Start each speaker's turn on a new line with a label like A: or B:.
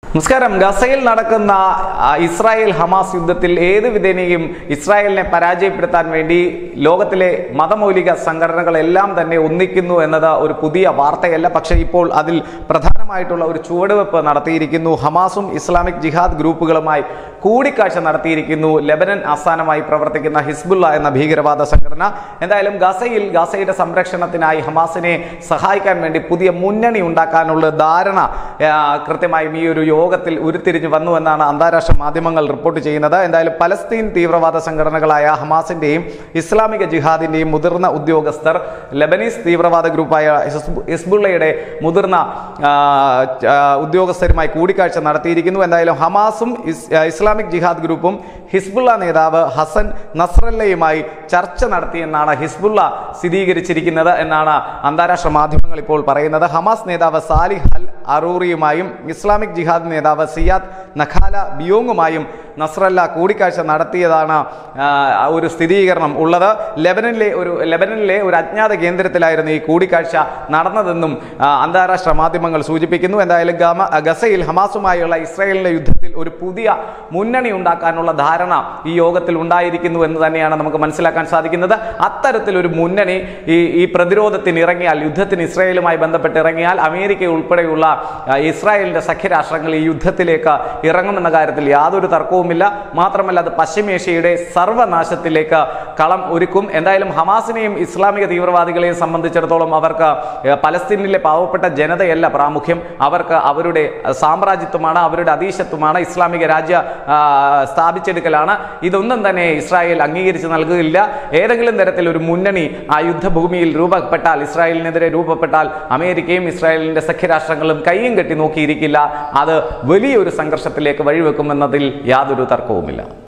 A: നമസ്കാരം ഗസയിൽ നടക്കുന്ന ആ, ഇസ്രായേൽ ഹമാസ് യുദ്ധത്തിൽ ഏത് വിധേനയും ഇസ്രായേലിനെ പരാജയപ്പെടുത്താൻ വേണ്ടി ലോകത്തിലെ മതമൗലിക സംഘടനകളെല്ലാം തന്നെ ഒന്നിക്കുന്നു എന്നത് ഒരു പുതിയ വാർത്തയല്ല പക്ഷേ ഇപ്പോൾ അതിൽ പ്രധാനമായിട്ടുള്ള ഒരു ചുവടുവെപ്പ് നടത്തിയിരിക്കുന്നു ഹമാസും ഇസ്ലാമിക് ജിഹാദ് ഗ്രൂപ്പുകളുമായി കൂടിക്കാഴ്ച നടത്തിയിരിക്കുന്നു ലെബനൻ ആസ്ഥാനമായി പ്രവർത്തിക്കുന്ന ഹിസ്ബുള്ള എന്ന ഭീകരവാദ സംഘടന എന്തായാലും ഗസയിൽ ഗസയുടെ സംരക്ഷണത്തിനായി ഹമാസിനെ സഹായിക്കാൻ വേണ്ടി പുതിയ മുന്നണി ഉണ്ടാക്കാനുള്ള ധാരണ ആ, കൃത്യമായും ഈ ഒരു യോഗത്തിൽ ഉരുത്തിരിഞ്ഞു വന്നു എന്നാണ് അന്താരാഷ്ട്ര മാധ്യമങ്ങൾ റിപ്പോർട്ട് ചെയ്യുന്നത് എന്തായാലും പലസ്തീൻ തീവ്രവാദ സംഘടനകളായ ഹമാസിന്റെയും ഇസ്ലാമിക ജിഹാദിന്റെയും മുതിർന്ന ഉദ്യോഗസ്ഥർ ലബനീസ് തീവ്രവാദ ഗ്രൂപ്പായ ഹിസ്ബു- ഹിസ്ബുള്ളയുടെ മുതിർന്ന ആ, ആ, ഉദ്യോഗസ്ഥരുമായി കൂടിക്കാഴ്ച നടത്തിയിരിക്കുന്നു എന്തായാലും ഹമാസും ഇസ്- ആ, ഇസ്ലാമിക് ജിഹാദ് ഗ്രൂപ്പും ഹിസ്ബുള്ള നേതാവ് ഹസൻ നസ്രല്ലയുമായി ചർച്ച നടത്തിയെന്നാണ് ഹിസ്ബുള്ള സ്ഥിരീകരിച്ചിരിക്കുന്നത് എന്നാണ് അന്താരാഷ്ട്ര മാധ്യമങ്ങൾ ഇപ്പോൾ പറയുന്നത് ഹമാസ് നേതാവ് സാലിഹ് അൽ അറൂറിയുമായും ഇസ്ലാമിക് ജിഹാദ് നേതാവ് സിയാദ് നഖാല ബിയോങ്ങുമായും നസ്രല്ല കൂടിക്കാഴ്ച നടത്തിയതാണ് ആ, ഒരു സ്ഥിരീകരണം ഉള്ളത് ലെബനനിലെ ഒരു ലെബനനിലെ ഒരു അജ്ഞാത കേന്ദ്രത്തിലായിരുന്നു ഈ കൂടിക്കാഴ്ച നടന്നതെന്നും ആ, അന്താരാഷ്ട്ര മാധ്യമങ്ങൾ സൂചിപ്പിക്കുന്നു എന്തായാലും ഗമ ഗസയിൽ ഹമാസുമായുള്ള ഇസ്രായേലിന്റെ യുദ്ധത്തിൽ ഒരു പുതിയ മുന്നണി ഉണ്ടാക്കാനുള്ള ധാരണ ഈ യോഗത്തിൽ ഉണ്ടായിരിക്കുന്നു എന്ന് തന്നെയാണ് നമുക്ക് മനസ്സിലാക്കാൻ സാധിക്കുന്നത് അത്തരത്തിലൊരു മുന്നണി ഈ ഈ പ്രതിരോധത്തിന് ഇറങ്ങിയാൽ യുദ്ധത്തിന് ഇസ്രായേലുമായി ബന്ധപ്പെട്ട് ഇറങ്ങിയാൽ അമേരിക്ക ഉൾപ്പെടെയുള്ള ആ, ഇസ്രായേലിന്റെ സഖ്യരാഷ്ട്രങ്ങൾ ഈ യുദ്ധത്തിലേക്ക് ഇറങ്ങുമെന്ന കാര്യത്തിൽ യാതൊരു തർക്കവുമില്ല മാത്രമല്ല അത് പശ്ചിമേഷ്യയുടെ സർവനാശത്തിലേക്ക് കളം ഒരുക്കും എന്തായാലും ഹമാസിനെയും ഇസ്ലാമിക തീവ്രവാദികളെയും സംബന്ധിച്ചിടത്തോളം അവർക്ക് ഏ, പലസ്തീനിലെ പാവപ്പെട്ട ജനതയല്ല പ്രാമുഖ്യം അവർക്ക് അവരുടെ സാമ്രാജ്യത്വമാണ് അവരുടെ അതീശത്വമാണ് ഇസ്ലാമിക രാജ്യ ആ, സ്ഥാപിച്ചെടുക്കലാണ് ഇതൊന്നും തന്നെ ഇസ്രായേൽ അംഗീകരിച്ച് നൽകുകയില്ല ഏതെങ്കിലും തരത്തിൽ ഒരു മുന്നണി ആ യുദ്ധഭൂമിയിൽ രൂപപ്പെട്ടാൽ ഇസ്രായേലിനെതിരെ രൂപപ്പെട്ടാൽ അമേരിക്കയും ഇസ്രായേലിന്റെ സഖ്യരാഷ്ട്രങ്ങളും കൈയും കെട്ടി നോക്കിയിരിക്കില്ല അത് വലിയൊരു സംഘർഷത്തിലേക്ക് വഴിവെക്കുമെന്നതിൽ യാതൊരു തർക്കവുമില്ല